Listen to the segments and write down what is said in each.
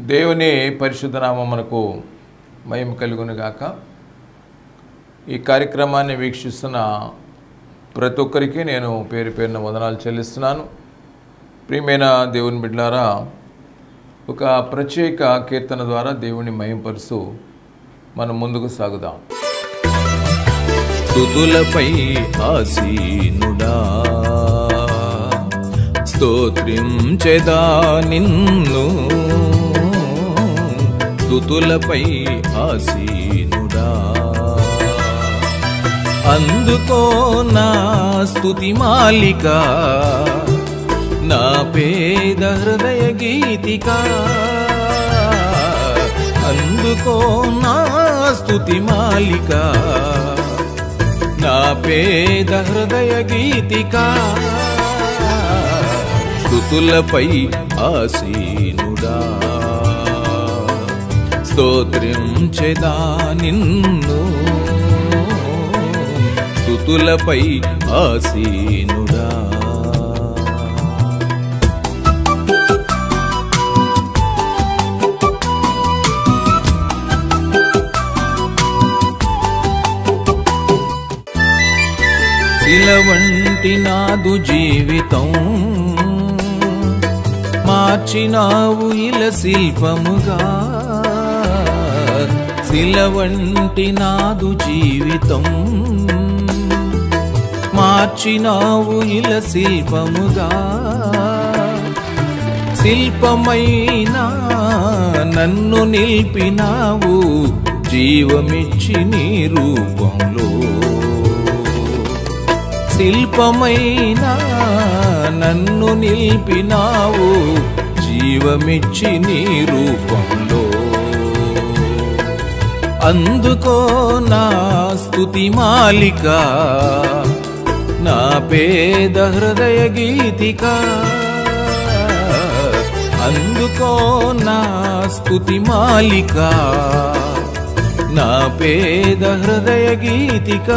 దేవుని పరిశుద్ధ నామమునకు మహిమ కలుగును గాక ఈ కార్యక్రమాన్ని వీక్షిస్తున్న ప్రతి ఒక్కరికి నేను పేరు పేరున వదనాలు చెల్లిస్తున్నాను ప్రియమైన దేవుని బిడ్లారా ఒక ప్రత్యేక కీర్తన ద్వారా దేవుని మహింపరుస్తూ మనం ముందుకు సాగుదాం స్తుతులపై ఆసీనుడా స్తోత్రించెదా నిన్ను స్తుతులపై ఆసీనుడా అందుకో నా స్తుతి మాలిక నా పేద హృదయ గీతిక అందుకో నా స్తుతి మాలిక నా పేద హృదయ గీతిక స్థుతులపై ఆసీనుడా స్తోత్రించెదా నిన్ను స్థుతులపై ఆసీనుడా శిల వంటి నాదు జీవితం మార్చినావు ఇల శిల్పముగా శిల వంటి నాదు జీవితం మార్చినావు ఇల శిల్పముగా శిల్పమైనా నన్ను నిలిపినావు జీవమిచ్చి నీ రూపంలో శిల్పమైన నన్ను నిలిపినావు జీవమిచ్చి నీ రూపంలో అందుకో నా స్తుతి మాలిక నా పేద హృదయ గీతిక అందుకో నా స్తుతి మాలిక నా పేద హృదయ గీతిక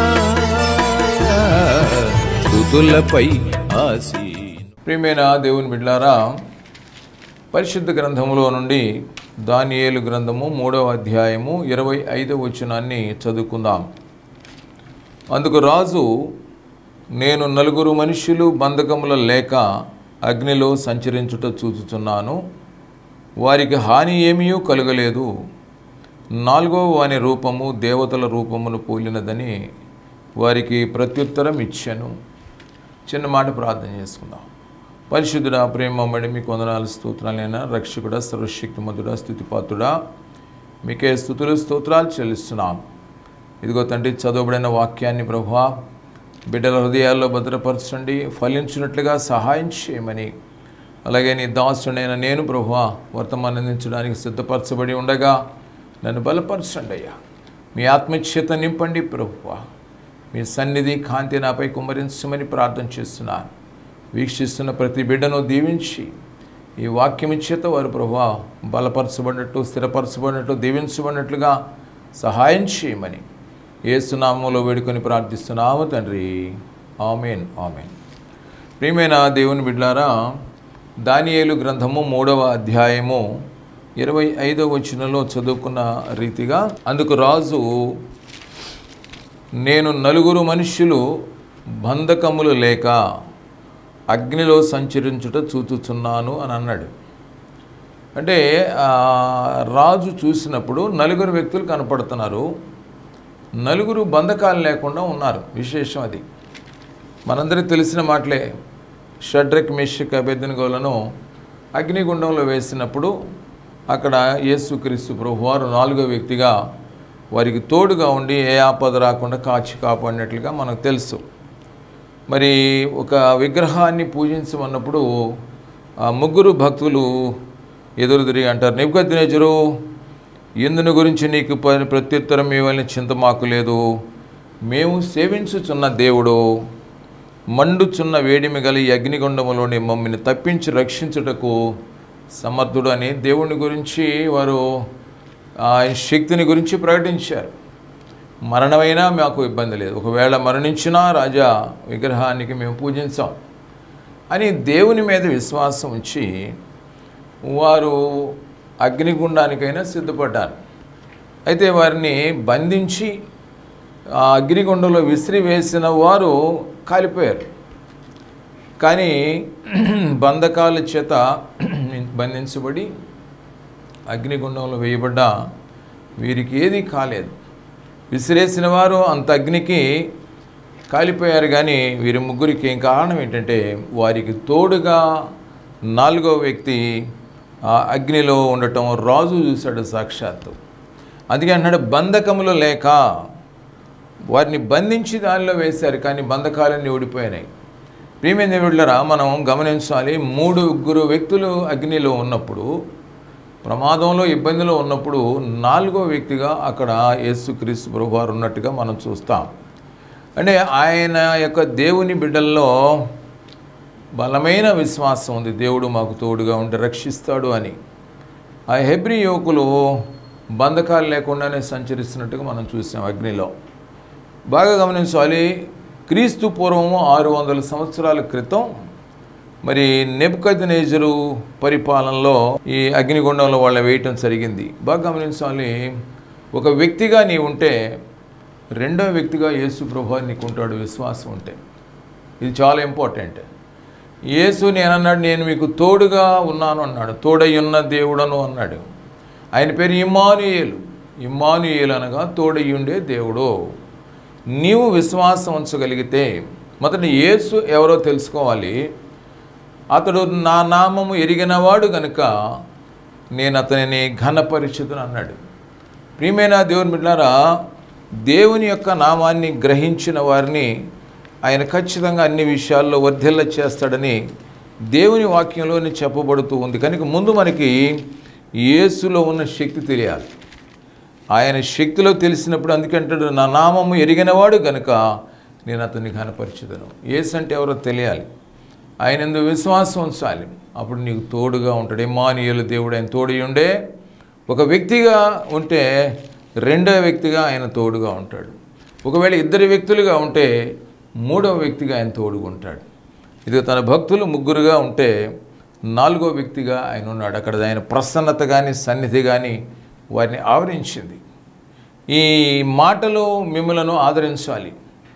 స్థుతులపై ఆసీ ప్రియమైన దేవుని బిడ్లారా పరిశుద్ధ గ్రంథములో నుండి దానియేలు గ్రంథము మూడవ అధ్యాయము ఇరవై ఐదవ వచనాన్ని చదువుకుందాం అందుకు రాజు నేను నలుగురు మనుష్యులు బంధకముల లేక అగ్నిలో సంచరించుట చూచుచున్నాను వారికి హాని ఏమీ కలుగలేదు నాలుగవ వాని రూపము దేవతల రూపమును పోలినదని వారికి ప్రత్యుత్తరం ఇచ్చాను చిన్న మాట ప్రార్థన చేసుకుందాం పరిశుద్ధుడా ప్రేమమ్మడి మీకు వందనాలు స్తోత్రాలైనా రక్షకుడా సర్వశక్తిమంతుడా స్థుతిపాత్రుడా మీకే స్థుతులు స్తోత్రాలు చెల్లిస్తున్నాం ఇదిగో తండ్రి చదవబడిన వాక్యాన్ని ప్రభా బిడ్డల హృదయాల్లో భద్రపరచండి ఫలించినట్లుగా సహాయం చేయమని అలాగే నీ దాసుడైన నేను ప్రభువా వర్తమానం అందించడానికి సిద్ధపరచబడి ఉండగా నన్ను బలపరచండి అయ్యా మీ ఆత్మచ్యత నింపండి ప్రభువా మీ సన్నిధి కాంతి నాపై కుమ్మరించమని ప్రార్థన చేస్తున్నాను వీక్షిస్తున్న ప్రతి బిడ్డను దీవించి ఈ వాక్యం చేత వారు ప్రభా బలపరచబడినట్టు స్థిరపరచబడినట్టు దీవించబడినట్లుగా సహాయం చేయమని ఏసునామంలో వేడుకొని ప్రార్థిస్తున్నాము తండ్రి ఆమెన్ ఆమెన్ ప్రియమైన దేవుని బిడ్లారా దానియేలు గ్రంథము మూడవ అధ్యాయము ఇరవై ఐదవ వచనంలో చదువుకున్న రీతిగా అందుకు రాజు నేను నలుగురు మనుష్యులు బంధకములు లేక అగ్నిలో సంచరించుట చూచుచున్నాను అని అన్నాడు అంటే ఆ, రాజు చూసినప్పుడు నలుగురు వ్యక్తులు కనపడుతున్నారు నలుగురు బంధకాలు లేకుండా ఉన్నారు విశేషం అది మనందరికి తెలిసిన మాటలే షడ్రక్ మిషక్ అభ్యర్థనగోలను అగ్నిగుండంలో వేసినప్పుడు అక్కడ యేసుక్రీస్తు ప్రభు వారు నాలుగో వ్యక్తిగా వారికి తోడుగా ఉండి ఏ ఆపద రాకుండా కాచి కాపాడినట్లుగా మనకు తెలుసు మరి ఒక విగ్రహాన్ని పూజించమన్నప్పుడు ఆ ముగ్గురు భక్తులు ఎదురు తిరిగి అంటారు నిబ్గద్నేజరు ఇందుని గురించి నీకు ప- ప్రత్యుత్తరం ఇవ్వాలని చింత మాకు లేదు మేము సేవించుచున్న దేవుడు మండుచున్న వేడిమి గల ఈ అగ్నిగుండములోని మమ్మల్ని తప్పించి రక్షించుటకు సమర్థుడు అని దేవుని గురించి వారు ఆయన శక్తిని గురించి ప్రకటించారు మరణమైనా మాకు ఇబ్బంది లేదు ఒకవేళ మరణించినా రాజా విగ్రహానికి మేము పూజించాం అని దేవుని మీద విశ్వాసం ఉంచి వారు అగ్నిగుండానికైనా సిద్ధపడ్డారు అయితే వారిని బంధించి ఆ అగ్నిగుండంలో విసిరివేసిన వారు కాలిపోయారు కానీ బంధకాల చేత బంధించబడి అగ్నిగుండంలో వేయబడ్డ వీరికి ఏది కాలేదు విసిరేసిన వారు అంత అగ్నికి కాలిపోయారు కానీ వీరి ముగ్గురికి ఏం కారణం ఏంటంటే వారికి తోడుగా నాలుగో వ్యక్తి ఆ అగ్నిలో ఉండటం రాజు చూశాడు సాక్షాత్తు అందుకే అన్నాడు బంధకములు లేక వారిని బంధించి దానిలో వేశారు కానీ బంధకాలన్నీ ఊడిపోయినాయి ప్రియమైన దేవుళ్ళరా మనం గమనించాలి మూడు ముగ్గురు వ్యక్తులు అగ్నిలో ఉన్నప్పుడు ప్రమాదంలో ఇబ్బందిలో ఉన్నప్పుడు నాలుగో వ్యక్తిగా అక్కడ యేసుక్రీస్తు ప్రభు వారు ఉన్నట్టుగా మనం చూస్తాం అంటే ఆయన యొక్క దేవుని బిడ్డల్లో బలమైన విశ్వాసం ఉంది దేవుడు మాకు తోడుగా ఉండి రక్షిస్తాడు అని ఆ హెబ్రి యువకులు బంధకాలు లేకుండానే సంచరిస్తున్నట్టుగా మనం చూసాం అగ్నిలో బాగా గమనించాలి క్రీస్తు పూర్వము ఆరు వందల సంవత్సరాల క్రితం మరి నెబ్కద్నేజరు పరిపాలనలో ఈ అగ్నిగుండంలో వాళ్ళ వేయటం జరిగింది బాగా గమనించాలి ఒక వ్యక్తిగా నీ ఉంటే రెండో వ్యక్తిగా యేసు ప్రభు నీకు ఉంటాడు విశ్వాసం ఉంటే ఇది చాలా ఇంపార్టెంట్ యేసు నేనన్నాడు నేను మీకు తోడుగా ఉన్నాను అన్నాడు తోడయ్యున్న దేవుడను అన్నాడు ఆయన పేరు ఇమ్మానుయేలు ఇమ్మానుయేలు అనగా తోడయ్యుండే దేవుడు నీవు విశ్వాసం ఉంచగలిగితే మొదట యేసు ఎవరో తెలుసుకోవాలి అతడు నా నామము ఎరిగినవాడు గనుక నేను అతనిని ఘనపరిచితును అన్నాడు ప్రియమైన దేవుని బిడ్డారా దేవుని యొక్క నామాన్ని గ్రహించిన వారిని ఆయన ఖచ్చితంగా అన్ని విషయాల్లో వర్ధిల్ల చేస్తాడని దేవుని వాక్యంలోని చెప్పబడుతూ ఉంది కనుక ముందు మనకి యేసులో ఉన్న శక్తి తెలియాలి ఆయన శక్తిలో తెలిసినప్పుడు అందుకంటాడు నా నామము ఎరిగినవాడు గనుక నేను అతన్ని ఘనపరిచుదను యేసు అంటే ఎవరో తెలియాలి ఆయన ఎందు విశ్వాసం ఉంచాలి అప్పుడు నీకు తోడుగా ఉంటాడు ఎమానియలు దేవుడు ఆయన తోడి ఉండే ఒక వ్యక్తిగా ఉంటే రెండో వ్యక్తిగా ఆయన తోడుగా ఉంటాడు ఒకవేళ ఇద్దరు వ్యక్తులుగా ఉంటే మూడవ వ్యక్తిగా ఆయన తోడుగా ఉంటాడు ఇది తన భక్తులు ముగ్గురుగా ఉంటే నాలుగో వ్యక్తిగా ఆయన ఉన్నాడు అక్కడ ఆయన ప్రసన్నత కానీ సన్నిధి కానీ వారిని ఆవరించింది ఈ మాటలు మిమ్మలను ఆదరించాలి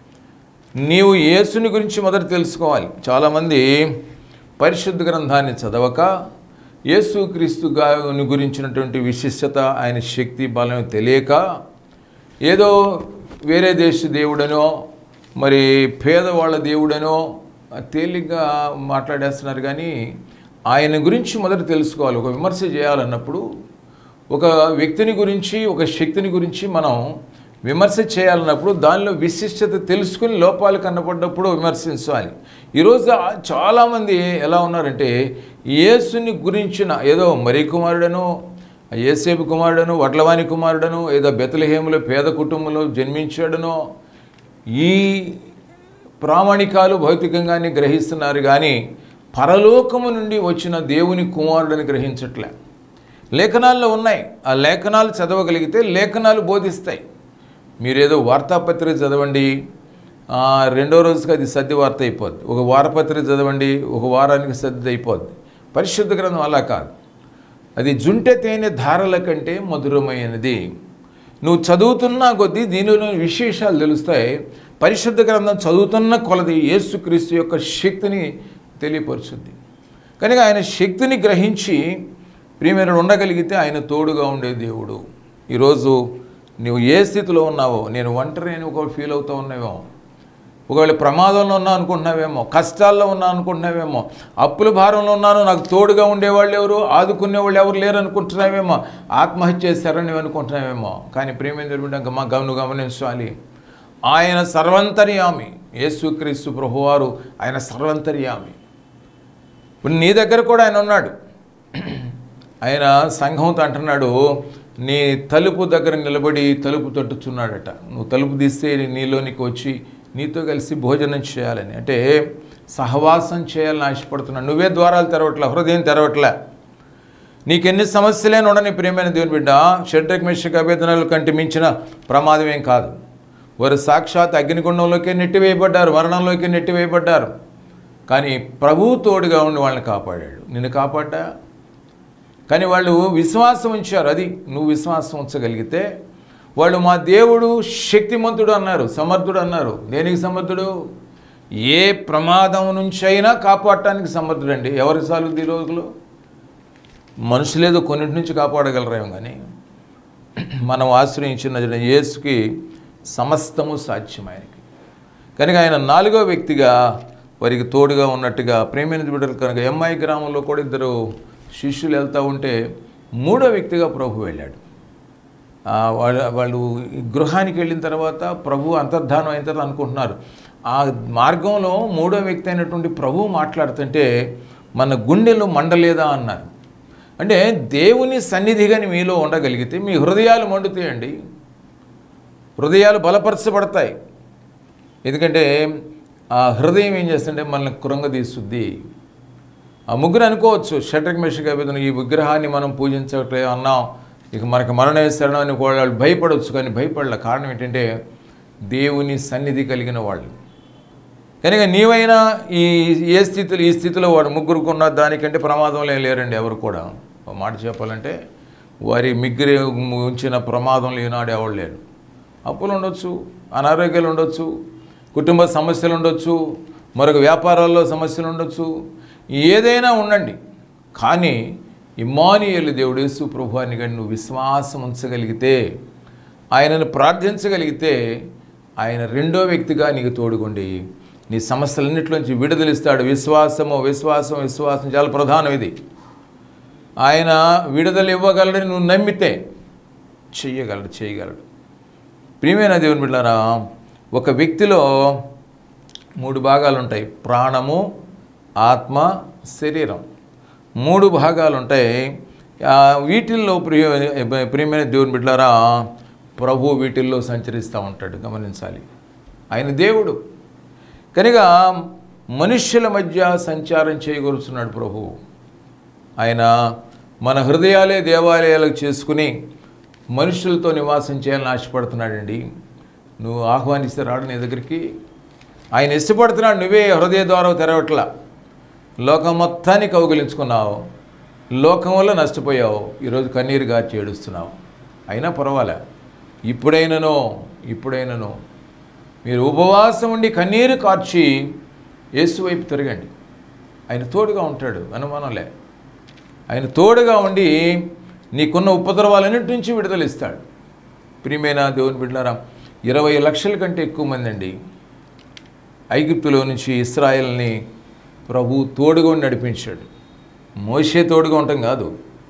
నీవు యేసుని గురించి మొదట తెలుసుకోవాలి చాలామంది పరిశుద్ధ గ్రంథాన్ని చదవక యేసుక్రీస్తు గాని గురించినటువంటి విశిష్టత ఆయన శక్తి బలం తెలియక ఏదో వేరే దేశ దేవుడనో మరి పేదవాళ్ళ దేవుడనో తేలిగ్గా మాట్లాడేస్తున్నారు కానీ ఆయన గురించి మొదట తెలుసుకోవాలి ఒక విమర్శ చేయాలన్నప్పుడు ఒక వ్యక్తిని గురించి ఒక శక్తిని గురించి మనం విమర్శ చేయాలన్నప్పుడు దానిలో విశిష్టత తెలుసుకుని లోపాలు కనపడ్డప్పుడు విమర్శించాలి ఈరోజు ఆ- చాలామంది ఎలా ఉన్నారంటే యేసుని గురించిన ఏదో మరీ కుమారుడనో ఏసేపు కుమారుడను వడ్లవాణి కుమారుడను ఏదో బెతలహేములో పేద కుటుంబంలో జన్మించాడనో ఈ ప్రామాణికాలు భౌతికంగానే గ్రహిస్తున్నారు కానీ పరలోకము నుండి వచ్చిన దేవుని కుమారుడని గ్రహించట్లే లేఖనాల్లో ఉన్నాయి ఆ లేఖనాలు చదవగలిగితే లేఖనాలు బోధిస్తాయి మీరేదో వార్తాపత్రిక చదవండి ఆ, రెండో రోజుకి అది సద్ది వార్త అయిపోద్ది ఒక వారపత్రిక చదవండి ఒక వారానికి సద్ది అయిపోద్ది పరిశుద్ధ గ్రంథం అలా కాదు అది జుంటె తేనె ధారల కంటే మధురమైనది నువ్వు చదువుతున్న కొద్దీ దీనిలో విశేషాలు తెలుస్తాయి పరిశుద్ధ గ్రంథం చదువుతున్న కొలది యేసుక్రీస్తు యొక్క శక్తిని తెలియపరుచుద్ది కనుక ఆయన శక్తిని గ్రహించి ప్రియమైన ఉండగలిగితే ఆయన తోడుగా ఉండే దేవుడు ఈరోజు నువ్వు ఏ స్థితిలో ఉన్నావో నేను ఒంటరి అని ఒక ఫీల్ అవుతూ ఉన్నావేమో ఒకవేళ ప్రమాదంలో ఉన్నా అనుకుంటున్నావేమో కష్టాల్లో ఉన్నా అనుకుంటున్నావేమో అప్పుల భారంలో ఉన్నాను నాకు తోడుగా ఉండేవాళ్ళు ఎవరు ఆదుకునే వాళ్ళు ఎవరు లేరు అనుకుంటున్నావేమో ఆత్మహత్య చేశారని నువ్వు అనుకుంటున్నావేమో కానీ ప్రేమేంద్ర బిడ్డ గమ గమను గమనించాలి ఆయన సర్వంతర్యామి యేసుక్రీస్తు ప్రభువారు ఆయన సర్వంతర్యామి ఇప్పుడు నీ దగ్గర కూడా ఆయన ఉన్నాడు ఆయన సంఘంతో అంటున్నాడు నీ తలుపు దగ్గర నిలబడి తలుపు తట్టుచున్నాడట నువ్వు తలుపు తీస్తే నీలోనికి వచ్చి నీతో కలిసి భోజనం చేయాలని అంటే సహవాసం చేయాలని ఆశపడుతున్నాడు నువ్వే ద్వారాలు తెరవట్లే హృదయం తెరవట్లే నీకెన్ని సమస్యలేని ఉండని ప్రియమైన దేవుని బిడ్డ షడ్రక్ మిషక్ అభ్యర్థనలు కంటే మించిన ప్రమాదం ఏం కాదు వారు సాక్షాత్ అగ్నిగుండంలోకి నెట్టివేయబడ్డారు మరణంలోకి నెట్టివేయబడ్డారు కానీ ప్రభువు తోడుగా ఉండి వాళ్ళని కాపాడాడు నిన్ను కాపాడ్డా కానీ వాళ్ళు విశ్వాసం ఉంచారు అది నువ్వు విశ్వాసం ఉంచగలిగితే వాళ్ళు మా దేవుడు శక్తిమంతుడు అన్నారు సమర్థుడు అన్నారు దేనికి సమర్థుడు ఏ ప్రమాదం నుంచైనా కాపాడటానికి సమర్థుడండి ఎవరికి సాలుద్ది ఈ రోజులో మనుషులేదో కొన్నింటి నుంచి కాపాడగలరేమో కానీ మనం ఆశ్రయించిన యేసుకి సమస్తము సాధ్యం ఆయనకి కనుక ఆయన నాలుగో వ్యక్తిగా వారికి తోడుగా ఉన్నట్టుగా ప్రేమైన బిడ్డలు కనుక ఎంఐ గ్రామంలో కూడా ఇద్దరు శిష్యులు వెళ్తూ ఉంటే మూడో వ్యక్తిగా ప్రభు వెళ్ళాడు ఆ, వాళ్ళ వాళ్ళు ఈ గృహానికి వెళ్ళిన తర్వాత ప్రభు అంతర్ధానం అయిన తర్వాత అనుకుంటున్నారు ఆ మార్గంలో మూడో వ్యక్తి అయినటువంటి ప్రభు మాట్లాడుతుంటే మన గుండెలు మండలేదా అన్నారు అంటే దేవుని సన్నిధిగాని మీలో ఉండగలిగితే మీ హృదయాలు మండుతాయండి హృదయాలు బలపరచబడతాయి ఎందుకంటే ఆ హృదయం ఏం చేస్తుంటే మనల్ని కృంగదీస్తుంది ఆ ముగ్గురు అనుకోవచ్చు షట్రక్ మెషిక ఈ విగ్రహాన్ని మనం పూజించట్లే అన్నాం ఇక మనకు మరణమే శరణం అని వాళ్ళు భయపడవచ్చు కానీ భయపడలే కారణం ఏంటంటే దేవుని సన్నిధి కలిగిన వాళ్ళు కనుక నీవైనా ఈ ఏ స్థితిలో ఈ స్థితిలో వాడు ముగ్గురుకున్న దానికంటే ప్రమాదంలో ఏం లేరండి ఎవరు కూడా ఒక మాట చెప్పాలంటే వారి మిగ్గురి ఉంచిన ప్రమాదంలో ఈనాడు ఎవరు లేరు అప్పులు ఉండొచ్చు అనారోగ్యాలు ఉండొచ్చు కుటుంబ సమస్యలు ఉండొచ్చు మరొక వ్యాపారాల్లో సమస్యలు ఉండొచ్చు ఏదైనా ఉండండి కానీ ఇమానియలు దేవుడు యేసు ప్రభువాన్ని కానీ నువ్వు విశ్వాసం ఉంచగలిగితే ఆయనను ప్రార్థించగలిగితే ఆయన రెండో వ్యక్తిగా నీకు తోడుగుండి నీ సమస్యలన్నింటిలోంచి విడుదలిస్తాడు విశ్వాసము విశ్వాసం విశ్వాసం చాలా ప్రధానం ఇది ఆయన విడుదల ఇవ్వగలడని నువ్వు నమ్మితే చెయ్యగలడు చేయగలడు ప్రియమైన దేవుని బిడ్డారా ఒక వ్యక్తిలో మూడు భాగాలు ఉంటాయి ప్రాణము ఆత్మ శరీరం మూడు భాగాలు ఉంటాయి ఆ, వీటిల్లో ప్రియ ప్రియమైన దేవుని బిడ్డారా ప్రభు వీటిల్లో సంచరిస్తూ ఉంటాడు గమనించాలి ఆయన దేవుడు కనుక మనుష్యుల మధ్య సంచారం చేయగలుగుతున్నాడు ప్రభు ఆయన మన హృదయాలే దేవాలయాలకు చేసుకుని మనుషులతో నివాసం చేయాలని ఆశపడుతున్నాడండి నువ్వు ఆహ్వానిస్తే రాడు నీ దగ్గరికి ఆయన ఇష్టపడుతున్నాడు నువ్వే హృదయ ద్వారం తెరవట్లా లోకం మొత్తాన్ని కౌగిలించుకున్నావు లోకం వల్ల నష్టపోయావు ఈరోజు కన్నీరు గార్చి ఏడుస్తున్నావు అయినా పర్వాలే ఇప్పుడైనను ఇప్పుడైనను మీరు ఉపవాసం ఉండి కన్నీరు కార్చి యేసు వైపు తిరగండి ఆయన తోడుగా ఉంటాడు అనుమానంలే ఆయన తోడుగా ఉండి నీకున్న ఉపద్రవాలన్నిటి నుంచి విడుదలిస్తాడు ప్రియమైన దేవుని బిడ్డారా ఇరవై లక్షల కంటే ఎక్కువ మంది అండి ఐగుప్తులో నుంచి ఇస్రాయల్ని ప్రభు తోడుగా ఉండి నడిపించాడు మోషే తోడుగా ఉండటం కాదు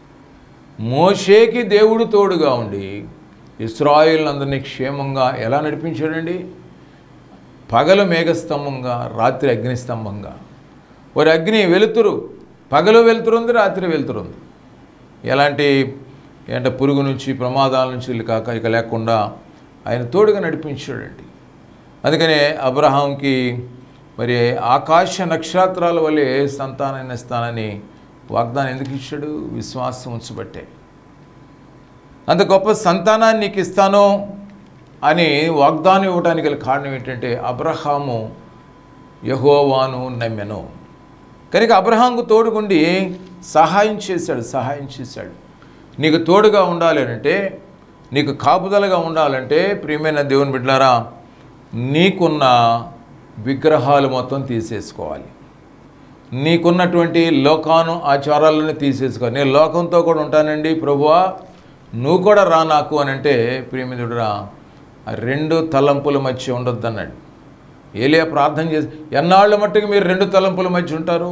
మోషేకి దేవుడు తోడుగా ఉండి ఇస్రాయిల్ అందరినీ క్షేమంగా ఎలా నడిపించాడండి పగలు మేఘస్తంభంగా రాత్రి అగ్నిస్తంభంగా వారి అగ్ని వెలుతురు పగలు వెలుతురుంది రాత్రి వెలుతురుంది ఎలాంటి అంటే పురుగు నుంచి ప్రమాదాల నుంచి వీళ్ళు కాక ఇక లేకుండా ఆయన తోడుగా నడిపించాడండి అందుకనే అబ్రహాంకి మరి ఆకాశ నక్షత్రాల వల్లే సంతానాన్ని ఇస్తానని వాగ్దానం ఎందుకు ఇచ్చాడు విశ్వాసం ఉంచబట్టే అంత గొప్ప సంతానాన్ని నీకు ఇస్తాను అని వాగ్దానం ఇవ్వడానికి గల కారణం ఏంటంటే అబ్రహాము యహోవాను నమ్మెను కనుక అబ్రహాంకు తోడుగుండి సహాయం చేశాడు సహాయం చేశాడు నీకు తోడుగా ఉండాలి అంటే నీకు కాపుదలగా ఉండాలంటే ప్రియమైన దేవుని బిడ్డలారా నీకున్న విగ్రహాలు మొత్తం తీసేసుకోవాలి నీకున్నటువంటి లోకాను ఆచారాలను తీసేసుకోవాలి నేను లోకంతో కూడా ఉంటానండి ప్రభువా నువ్వు కూడా రా నాకు అని అంటే ప్రియమితుడురా ఆ రెండు తలంపుల మధ్య ఉండొద్దు అన్నాడు ఏలియా ప్రార్థన చేసి ఎన్నాళ్ళ మట్టుకు మీరు రెండు తలంపుల మధ్య ఉంటారు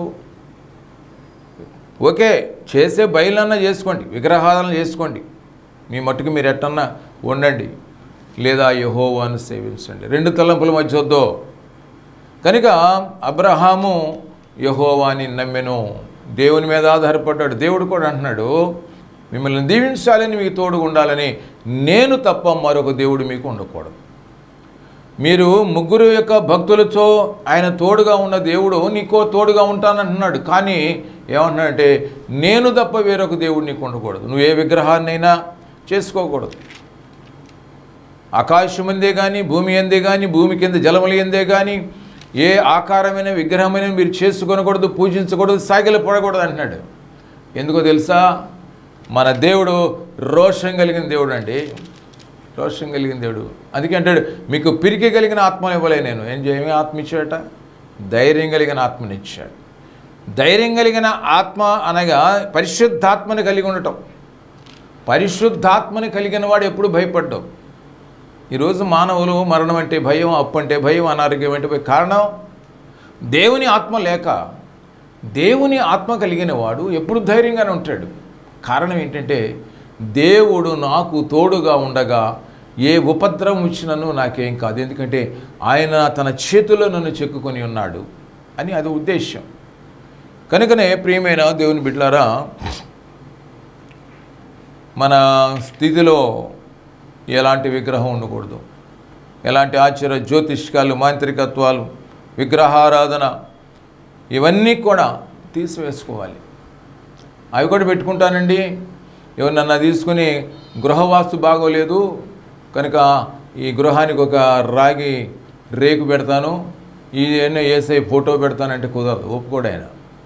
ఓకే చేసే బయలన్నా చేసుకోండి విగ్రహాలను చేసుకోండి మీ మట్టుకు మీరు ఎట్టన్నా ఉండండి లేదా యహోవాను సేవించండి రెండు తలంపుల మధ్య వద్దు కనుక అబ్రహాము యహోవాని నమ్మెను దేవుని మీద ఆధారపడ్డాడు దేవుడు కూడా అంటున్నాడు మిమ్మల్ని దీవించాలని మీకు తోడు ఉండాలని నేను తప్ప మరొక దేవుడు మీకు ఉండకూడదు మీరు ముగ్గురు యొక్క భక్తులతో ఆయన తోడుగా ఉన్న దేవుడు నీకో తోడుగా ఉంటానంటున్నాడు కానీ ఏమంటున్నాడంటే నేను తప్ప వేరొక దేవుడు నీకు ఉండకూడదు నువ్వు ఏ విగ్రహాన్నైనా చేసుకోకూడదు ఆకాశం అందే కానీ భూమి అందే కానీ భూమి కింద జలములు ఎందే కానీ ఏ ఆకారమైన విగ్రహమైన మీరు చేసుకొనకూడదు పూజించకూడదు సాగిల పడకూడదు అంటున్నాడు ఎందుకో తెలుసా మన దేవుడు రోషం కలిగిన దేవుడు అండి రోషం కలిగిన దేవుడు అందుకే అంటాడు మీకు పిరికి కలిగిన ఆత్మను ఇవ్వలే నేను ఏం చేయమే ఆత్మ ఇచ్చాడట ధైర్యం కలిగిన ఆత్మనిచ్చాడు ధైర్యం కలిగిన ఆత్మ అనగా పరిశుద్ధాత్మని కలిగి ఉండటం పరిశుద్ధాత్మని కలిగిన వాడు ఎప్పుడు భయపడ్డావు ఈరోజు మానవులు మరణం అంటే భయం అప్పు అంటే భయం అనారోగ్యం అంటే భయం కారణం దేవుని ఆత్మ లేక దేవుని ఆత్మ కలిగిన వాడు ఎప్పుడు ధైర్యంగానే ఉంటాడు కారణం ఏంటంటే దేవుడు నాకు తోడుగా ఉండగా ఏ ఉపద్రవం వచ్చినను నాకేం కాదు ఎందుకంటే ఆయన తన చేతిలో నన్ను చెక్కుకొని ఉన్నాడు అని అది ఉద్దేశ్యం కనుకనే ప్రియమైన దేవుని బిడ్డలారా మన స్థితిలో ఎలాంటి విగ్రహం ఉండకూడదు ఎలాంటి ఆశ్చర్య జ్యోతిష్కాలు మాంత్రికత్వాలు విగ్రహారాధన ఇవన్నీ కూడా తీసివేసుకోవాలి అవి కూడా పెట్టుకుంటానండి ఎవరినన్నా తీసుకుని గృహవాస్తు బాగోలేదు కనుక ఈ గృహానికి ఒక రాగి రేకు పెడతాను ఈ ఎన్నో ఏసై ఫోటో పెడతానంటే కుదరదు ఒప్పుకోడు ఆయన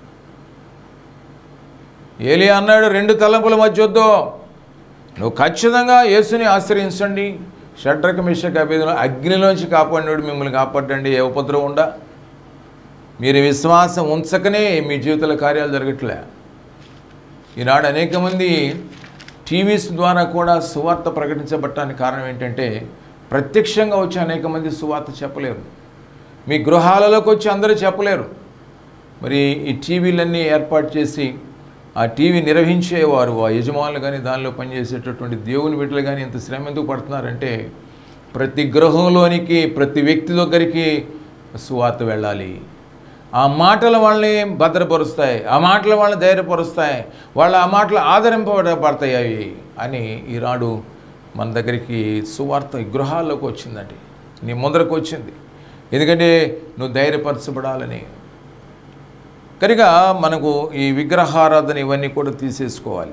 ఏలి అన్నాడు రెండు తలంపుల మధ్య వద్దు నువ్వు ఖచ్చితంగా యేసుని ఆశ్రయించండి షడ్రక మిషక అభేదం అగ్నిలోంచి కాపాడినాడు మిమ్మల్ని కాపాడండి ఏ ఉపద్రవం ఉండా మీరు విశ్వాసం ఉంచకనే మీ జీవితాల కార్యాలు జరగట్లే ఈనాడు అనేక మంది టీవీస్ ద్వారా కూడా సువార్త ప్రకటించబట్టడానికి కారణం ఏంటంటే ప్రత్యక్షంగా వచ్చి అనేక మంది సువార్త చెప్పలేరు మీ గృహాలలోకి వచ్చి అందరూ చెప్పలేరు మరి ఈ టీవీలన్నీ ఏర్పాటు చేసి ఆ టీవీ నిర్వహించేవారు ఆ యజమానులు కానీ దానిలో పనిచేసేటటువంటి దేవుని బిడ్డలు కానీ ఇంత శ్రమ ఎందుకు పడుతున్నారంటే ప్రతి గృహంలోనికి ప్రతి వ్యక్తి దగ్గరికి సువార్త వెళ్ళాలి ఆ మాటలు వాళ్ళని భద్రపరుస్తాయి ఆ మాటలు వాళ్ళని ధైర్యపరుస్తాయి వాళ్ళ ఆ మాటలు ఆదరింపబడతాయి అవి అని ఈనాడు మన దగ్గరికి సువార్త ఈ గృహాల్లోకి వచ్చిందండి నీ ముందరకు వచ్చింది ఎందుకంటే నువ్వు ధైర్యపరచబడాలని కనుక మనకు ఈ విగ్రహారాధన ఇవన్నీ కూడా తీసేసుకోవాలి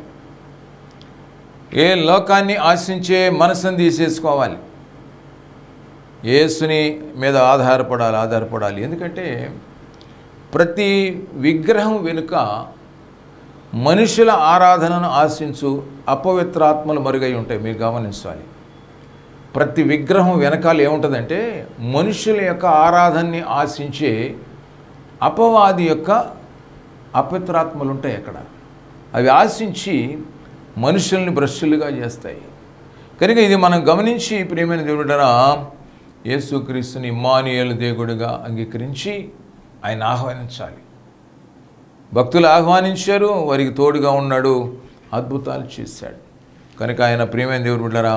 ఏ లోకాన్ని ఆశించే మనసుని తీసేసుకోవాలి యేసుని మీద ఆధారపడాలి ఆధారపడాలి ఎందుకంటే ప్రతి విగ్రహం వెనుక మనుషుల ఆరాధనను ఆశించు అపవిత్రాత్మలు మరుగై ఉంటాయి మీరు గమనించాలి ప్రతి విగ్రహం వెనకాల ఏముంటుందంటే మనుషుల యొక్క ఆరాధనని ఆశించే అపవాది యొక్క అపవిత్రాత్మలు ఉంటాయి అక్కడ అవి ఆశించి మనుషుల్ని భ్రష్టులుగా చేస్తాయి కనుక ఇది మనం గమనించి ప్రియమైన దేవుడరా యేసుక్రీస్తుని మానియలు దేవుడిగా అంగీకరించి ఆయన ఆహ్వానించాలి భక్తులు ఆహ్వానించారు వారికి తోడుగా ఉన్నాడు అద్భుతాలు చేశాడు కనుక ఆయన ప్రియమైన దేవుడు బిడ్డరా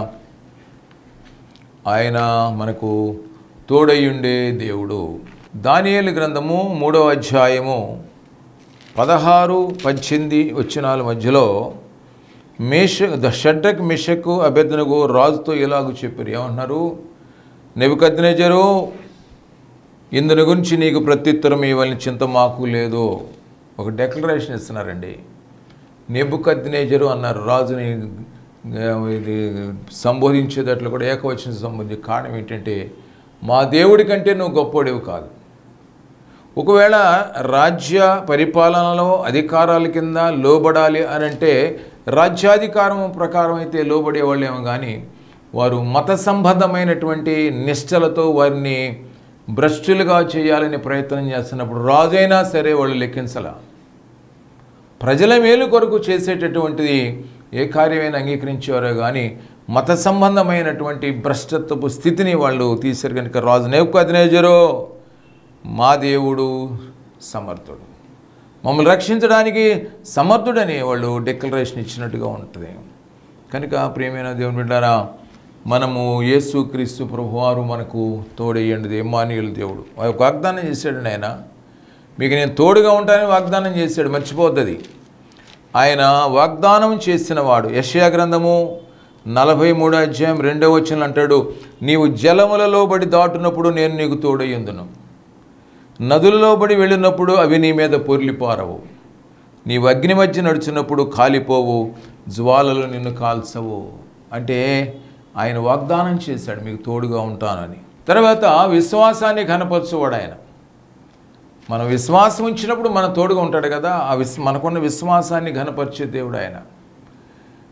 ఆయన మనకు తోడయ్యుండే దేవుడు దానియేలు గ్రంథము మూడవ అధ్యాయము పదహారు పద్దెనిమిది వచ్చినాల మధ్యలో మేష ద షడ్రక్ మిషకు అభ్యర్థనకు రాజుతో ఇలాగ చెప్పారు ఏమంటున్నారు నెబుకద్నేజరు ఇందుని గురించి నీకు ప్రత్యుత్తరం ఇవ్వాలని చింత మాకు లేదు ఒక డెక్లరేషన్ ఇస్తున్నారండి నెబుకద్నేజరు అన్నారు రాజుని ఆ, ఇది సంబోధించేటట్లు కూడా ఏకవచన సంబంధించి కారణం ఏంటంటే మా దేవుడి కంటే నువ్వు గొప్పోడివి కాదు ఒకవేళ రాజ్య పరిపాలనలో అధికారాల కింద లోబడాలి అని అంటే రాజ్యాధికారం ప్రకారం అయితే లోబడే వాళ్ళేమో కానీ వారు మత సంబంధమైనటువంటి నిష్టలతో వారిని భ్రష్టులుగా చేయాలని ప్రయత్నం చేస్తున్నప్పుడు రాజైనా సరే వాళ్ళు లెక్కించలా ప్రజల మేలు కొరకు చేసేటటువంటిది ఏ కార్యమైనా అంగీకరించేవారో కానీ మత సంబంధమైనటువంటి భ్రష్టత్వపు స్థితిని వాళ్ళు తీశారు కనుక రాజు నేపుకదినేజరో మా దేవుడు సమర్థుడు మమ్మల్ని రక్షించడానికి సమర్థుడని వాళ్ళు డిక్లరేషన్ ఇచ్చినట్టుగా ఉంటుంది కనుక ప్రియమైన దేవుని బిడ్డారా మనము యేసు క్రీస్తు ప్రభువారు మనకు తోడయ్యండి ఎమ్మానియులు దేవుడు ఒక వాగ్దానం చేశాడు ఆయన మీకు నేను తోడుగా ఉంటానని వాగ్దానం చేశాడు మర్చిపోద్దది ఆయన వాగ్దానం చేసిన వాడు యెషయా గ్రంథము నలభై మూడో అధ్యాయం రెండవ వచనం అంటాడు నీవు జలములలో బడి దాటునప్పుడు నేను నీకు తోడయ్యందును నదులలో బడి వెళ్ళినప్పుడు అవి నీ మీద పొర్లిపారవు నీవు అగ్ని మధ్య నడుచున్నప్పుడు కాలిపోవు జ్వాలలు నిన్ను కాల్చవు అంటే ఆయన వాగ్దానం చేశాడు మీకు తోడుగా ఉంటానని తర్వాత విశ్వాసాన్ని ఘనపరచువాడు ఆయన మనం విశ్వాసం ఉంచినప్పుడు మన తోడుగా ఉంటాడు కదా ఆ విస్ మనకున్న విశ్వాసాన్ని ఘనపరిచే దేవుడు ఆయన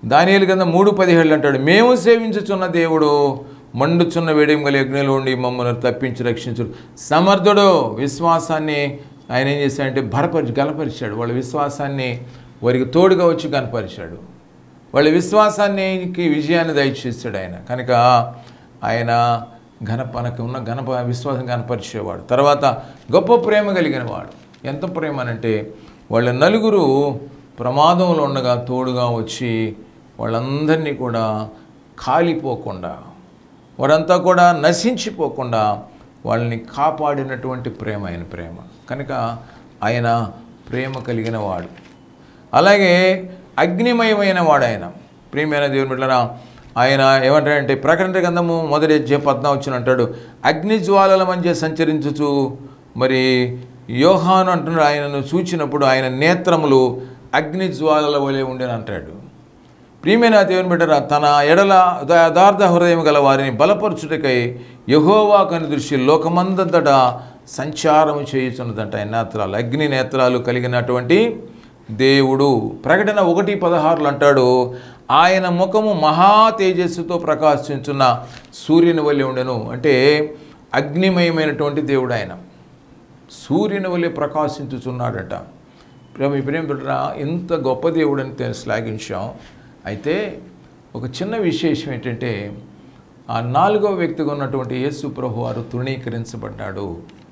దానియేలు కింద మూడు పదిహేళ్ళు అంటాడు మేము సేవించుచున్న దేవుడు మండుచున్న వేడియం గల యజ్ఞంలో ఉండి మమ్మల్ని తప్పించి రక్షించుడు సమర్థుడు విశ్వాసాన్ని ఆయన ఏం చేశాడంటే బలపరిచి గలపరిచాడు వాళ్ళ విశ్వాసాన్ని వారికి తోడుగా వచ్చి కనపరిచాడు వాళ్ళ విశ్వాసానికి విజయాన్ని దయచేసాడు ఆయన కనుక ఆయన ఘనపనకు ఉన్న ఘనప విశ్వాసం కనపరిచేవాడు తర్వాత గొప్ప ప్రేమ కలిగిన వాడు ఎంత ప్రేమ అనంటే వాళ్ళ నలుగురు ప్రమాదంలో ఉండగా తోడుగా వచ్చి వాళ్ళందరినీ కూడా కాలిపోకుండా వాడంతా కూడా నశించిపోకుండా వాళ్ళని కాపాడినటువంటి ప్రేమ ఆయన ప్రేమ కనుక ఆయన ప్రేమ కలిగిన వాడు అలాగే అగ్నిమయమైన వాడు ఆయన ప్రియమైన దేవుని బిడ్డలారా ఆయన ఏమంటాడంటే ప్రకటన గ్రంథము మొదటి అధ్యాయం పద్నాలుగు అంటాడు అగ్ని జ్వాలల మధ్య సంచరించుచు మరి యోహాను అంటున్నాడు ఆయనను చూచినప్పుడు ఆయన నేత్రములు అగ్ని జ్వాలల వలె ఉండేని అంటాడు ప్రియమైన దేవుని బిడ్డరా తన ఎడల యథార్థ హృదయం గల వారిని బలపరచుటకై యహోవా కని దృష్టి లోకమందంతట సంచారం చేయుచున్నదంట ఆయన నేత్రాలు అగ్ని నేత్రాలు కలిగినటువంటి దేవుడు ప్రకటన ఒకటి పదహారులు అంటాడు ఆయన ముఖము మహా తేజస్సుతో ప్రకాశించున్న సూర్యుని వల్లే ఉండెను అంటే అగ్నిమయమైనటువంటి దేవుడు ఆయన సూర్యుని వల్లే ప్రకాశించుచున్నాడట ప్రేమ ప్రేమ బిడ్డరా ఎంత గొప్ప దేవుడు అని తె- శ్లాఘించాం అయితే ఒక చిన్న విశేషం ఏంటంటే ఆ నాలుగో వ్యక్తిగా ఉన్నటువంటి యేసు ప్రభు వారు తృణీకరించబడ్డాడు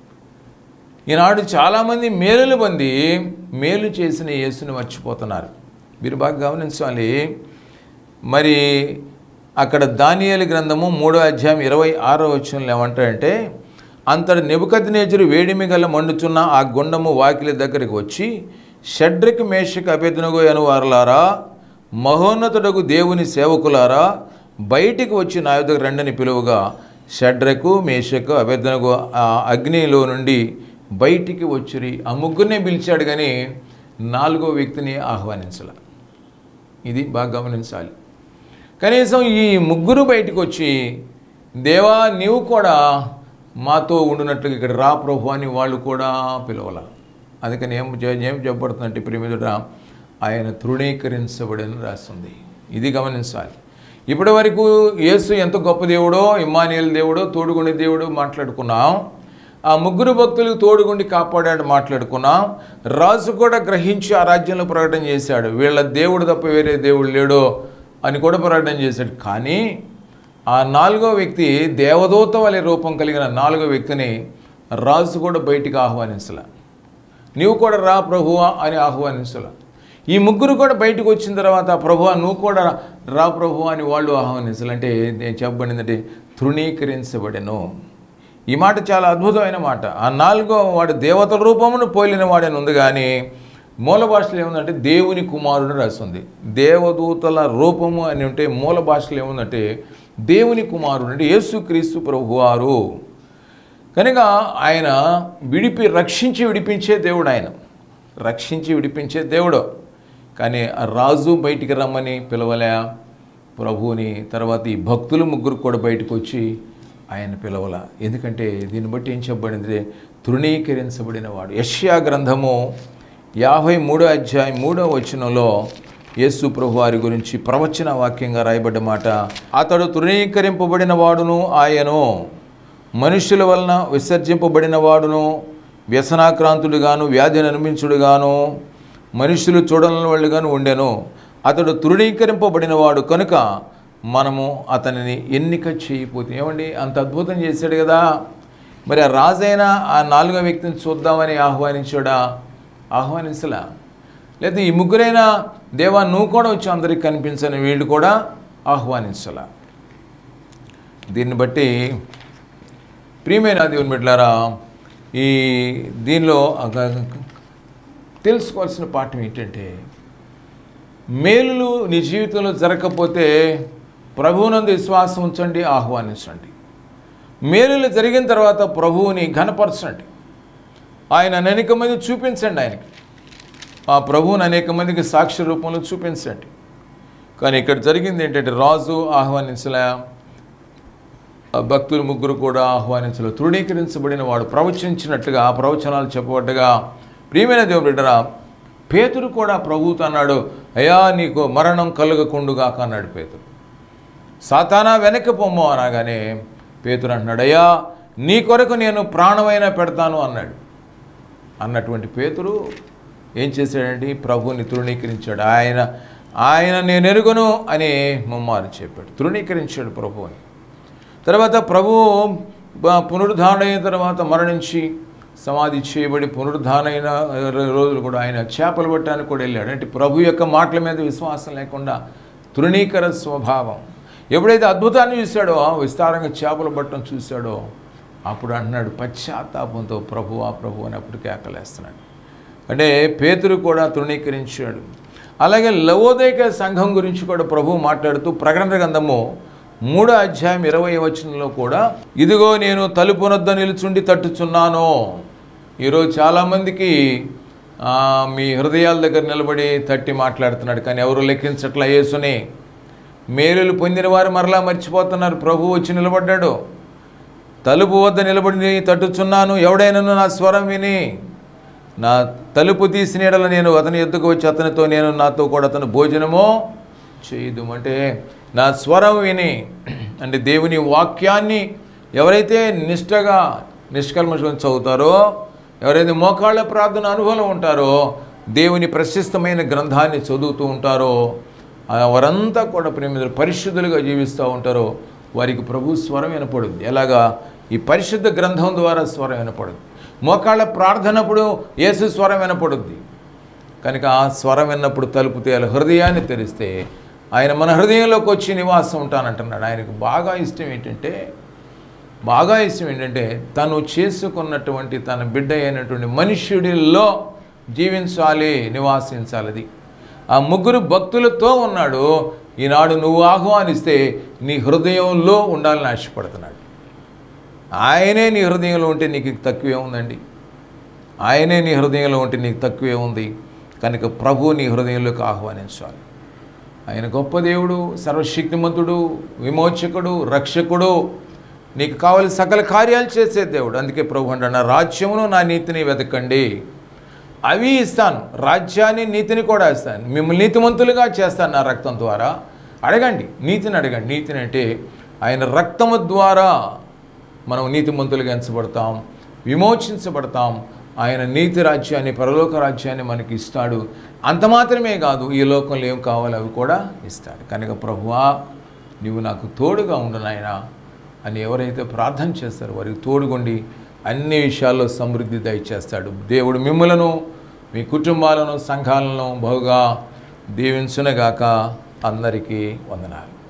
ఈనాడు చాలామంది మేలులు పొంది మేలు చేసిన యేసుని మర్చిపోతున్నారు మీరు బాగా గమనించాలి మరి అక్కడ దానియేలు గ్రంథము మూడో అధ్యాయం ఇరవై ఆరో వచనంలో ఏమంటాడంటే అంతటి నెబుకద్నేజరు వేడిమి గల మండుచున్న ఆ గుండము వాకిలి దగ్గరికి వచ్చి షడ్రిక్ మేషక్ అభ్యర్థనగో అను వారులారా మహోన్నతుడకు దేవుని సేవకులారా బయటికి వచ్చి నా యొద్దకు రండని పిలువగా షడ్రకు మేషకు అభ్యర్థనకు ఆ అగ్నిలో నుండి బయటికి వచ్చిరి ఆ ముగ్గురినే పిలిచాడు కానీ నాలుగో వ్యక్తిని ఆహ్వానించాల ఇది బాగా గమనించాలి కనీసం ఈ ముగ్గురు బయటకు వచ్చి దేవా నీవు కూడా మాతో ఉండునట్లుగా ఇక్కడ రా ప్రభు అని వాళ్ళు కూడా పిలవాల అందుకని ఏం చే- ఏం చెప్పబడుతుందంటే ప్రేమిదుడ ఆయన తృణీకరించబడని రాస్తుంది ఇది గమనించాలి ఇప్పటి వరకు యేసు ఎంత గొప్ప దేవుడో ఇమ్మానియల్ దేవుడో తోడుగుండి దేవుడో మాట్లాడుకున్నాం ఆ ముగ్గురు భక్తులకు తోడుగుండి కాపాడాడు మాట్లాడుకున్నాం రాజు కూడా గ్రహించి ఆ రాజ్యంలో ప్రకటన చేశాడు వీళ్ళ దేవుడు తప్ప వేరే దేవుడు లేడో అని కూడా ప్రకటన చేశాడు కానీ ఆ నాలుగో వ్యక్తి దేవదూత వలె రూపం కలిగిన నాలుగో వ్యక్తిని రాజు కూడా బయటికి ఆహ్వానించలే నీవు కూడా రా ప్రభువా అని ఆహ్వానించలే ఈ ముగ్గురు కూడా బయటకు వచ్చిన తర్వాత ప్రభువా నువ్వు కూడా రా ప్రభువా అని వాళ్ళు ఆహ్వానించాలి అంటే నేను చెప్పబడిందంటే తృణీకరించబడెను ఈ మాట చాలా అద్భుతమైన మాట ఆ నాలుగో వాడు దేవతల రూపమును పోలిన వాడని ఉంది కానీ మూల భాషలో ఏముందంటే దేవుని కుమారుడు రాస్తుంది దేవదూతల రూపము అని ఉంటే మూల భాషలో ఏముందంటే దేవుని కుమారుడు అంటే యేసుక్రీస్తు ప్రభువారు కనుక ఆయన విడిపి రక్షించి విడిపించే దేవుడు ఆయన రక్షించి విడిపించే దేవుడు కానీ ఆ రాజు బయటికి రమ్మని పిలవలే ప్రభువుని తర్వాత ఈ భక్తులు ముగ్గురు కూడా బయటకు వచ్చి ఆయన పిలవల ఎందుకంటే దీన్ని బట్టి ఏం చెప్పబడింది తృణీకరించబడిన వాడు యష్యా గ్రంథము యాభై మూడో అధ్యాయం మూడో వచనంలో యేసు ప్రభు వారి గురించి ప్రవచన వాక్యంగా రాయబడ్డ మాట అతడు తృణీకరింపబడిన వాడును ఆయను మనుష్యుల వలన విసర్జింపబడిన వాడును వ్యసనాక్రాంతుడుగాను వ్యాధిని అనుమించుడుగాను మనుషులు చూడని వాళ్ళుగాను ఉండెను అతడు తృణీకరింపబడిన వాడు కనుక మనము అతనిని ఎన్నిక చేయకపోతే ఏమండి అంత అద్భుతం చేశాడు కదా మరి ఆ రాజైన ఆ నాలుగో వ్యక్తిని చూద్దామని ఆహ్వానించాడా ఆహ్వానించలా లేదా ఈ ముగ్గురైనా దేవా నువ్వు కూడా వచ్చి అందరికి కనిపించని వీళ్ళు కూడా ఆహ్వానించలా దీన్ని బట్టి ప్రియమైన దేవుని బిడ్డలారా ఈ దీనిలో ఒక తెలుసుకోవాల్సిన పాఠం ఏంటంటే మేలులు నీ జీవితంలో జరగకపోతే ప్రభువునందు విశ్వాసం ఉంచండి ఆహ్వానించండి మేలులు జరిగిన తర్వాత ప్రభువుని ఘనపరచండి ఆయన అనేక మంది చూపించండి ఆయనకి ఆ ప్రభువుని అనేక మందికి సాక్షి రూపంలో చూపించండి కానీ ఇక్కడ జరిగింది ఏంటంటే రాజు ఆహ్వానించలే ఆ భక్తులు ముగ్గురు కూడా ఆహ్వానించలు తృణీకరించబడిన వాడు ప్రవచించినట్టుగా ఆ ప్రవచనాలు చెప్పబడ్డగా ప్రియమైన దేవుడు బిడ్డరా పేతురు కూడా ప్రభువుతో అన్నాడు అయ్యా నీకు మరణం కలుగకుండుగాక అన్నాడు పేతురు సాతానా వెనక్కి పొమ్ము అనగానే పేతురు అంటున్నాడు అయ్యా నీ కొరకు నేను ప్రాణమైనా పెడతాను అన్నాడు అన్నటువంటి పేతురు ఏం చేశాడండి ప్రభువుని తృణీకరించాడు ఆయన ఆయన నేను ఎరుగును అని ముమ్మారు చెప్పాడు తృణీకరించాడు ప్రభువుని తర్వాత ప్రభు బ- పునరుద్ధారణ అయిన తర్వాత మరణించి సమాధి చేయబడి పునరుద్ధారణ అయిన రోజులు కూడా ఆయన చేపలు పట్టడానికి కూడా వెళ్ళాడు అంటే ప్రభు యొక్క మాటల మీద విశ్వాసం లేకుండా తృణీకర స్వభావం ఎప్పుడైతే అద్భుతాన్ని చూశాడో విస్తారంగా చేపలు పట్టడం చూశాడో అప్పుడు అంటున్నాడు పశ్చాత్తాపంతో ప్రభు ఆ ప్రభు అని అప్పుడు కేకలేస్తున్నాడు అంటే పేతురు కూడా తృణీకరించాడు అలాగే లవోదయక సంఘం గురించి కూడా ప్రభు మాట్లాడుతూ ప్రకటన గ్రంథము మూడో అధ్యాయం ఇరవై వచనంలో కూడా ఇదిగో నేను తలుపునొద్ద నిలుచుండి తట్టుచున్నాను ఈరోజు చాలామందికి ఆ, మీ హృదయాల దగ్గర నిలబడి తట్టి మాట్లాడుతున్నాడు కానీ ఎవరు లెక్కించట్లా యేసుని మేలులు పొందిన వారు మరలా మర్చిపోతున్నారు ప్రభు వచ్చి నిలబడ్డాడు తలుపు వద్ద నిలబడి తట్టుచున్నాను ఎవడైనను నా స్వరం విని నా తలుపు తీసిన యెడల నేను అతని ఎద్దుకు వచ్చి అతనితో నేను నాతో కూడా అతను భోజనమో చేయదు అంటే నా స్వరం విని అంటే దేవుని వాక్యాన్ని ఎవరైతే నిష్టగా నిష్కల్మషం చదువుతారో ఎవరైతే మోకాళ్ళ ప్రార్థన అనుభవం ఉంటారో దేవుని ప్రశస్తమైన గ్రంథాన్ని చదువుతూ ఉంటారో ఆ వారంతా కూడా ప్రేమితులు పరిశుద్ధులుగా జీవిస్తూ ఉంటారో వారికి ప్రభు స్వరం వినపడుద్ది ఎలాగా ఈ పరిశుద్ధ గ్రంథం ద్వారా స్వరం వినపడుద్ది మోకాళ్ళ ప్రార్థనప్పుడు యేసు స్వరం వినపడుద్ది కనుక ఆ స్వరం విన్నప్పుడు తలుపు తీయాలి హృదయాన్ని తెరిస్తే ఆయన మన హృదయంలోకి వచ్చి నివాసం ఉంటానంటున్నాడు ఆయనకు బాగా ఇష్టం ఏంటంటే బాగా ఇష్టం ఏంటంటే తను చేసుకున్నటువంటి తన బిడ్డ అయినటువంటి మనుష్యుడిలో జీవించాలి నివాసించాలి అది ఆ ముగ్గురు భక్తులతో ఉన్నాడు ఈనాడు నువ్వు ఆహ్వానిస్తే నీ హృదయంలో ఉండాలని ఆశపడుతున్నాడు ఆయనే నీ హృదయంలో ఉంటే నీకు తక్కువే ఉందండి ఆయనే నీ హృదయంలో ఉంటే నీకు తక్కువే ఉంది కనుక ప్రభు నీ హృదయంలోకి ఆహ్వానించాలి ఆయన గొప్ప దేవుడు సర్వశక్తిమంతుడు విమోచకుడు రక్షకుడు నీకు కావలసిన సకల కార్యాలు చేసే దేవుడు అందుకే ప్రభు అంటాడు నా రాజ్యమును నా నీతిని వెతకండి అవి ఇస్తాను రాజ్యాన్ని నీతిని కూడా ఇస్తాను మిమ్మల్ని నీతిమంతులుగా చేస్తాను నా రక్తం ద్వారా అడగండి నీతిని అడగండి నీతిని అంటే ఆయన రక్తము ద్వారా మనం నీతిమంతులుగా ఎంచబడతాం విమోచించబడతాం ఆయన నీతి రాజ్యాన్ని పరలోక రాజ్యాన్ని మనకి ఇస్తాడు అంత మాత్రమే కాదు ఈ లోకంలో ఏం కావాలో అవి కూడా ఇస్తాడు కనుక ప్రభువా నువ్వు నాకు తోడుగా ఉండు నాయనా అని ఎవరైతే ప్రార్థన చేస్తారో వారికి తోడుగుండి అన్ని విషయాల్లో సమృద్ధి దయచేస్తాడు దేవుడు మిమ్మలను మీ కుటుంబాలను సంఘాలను బహుగా దీవించునగాక అందరికీ వందనాలు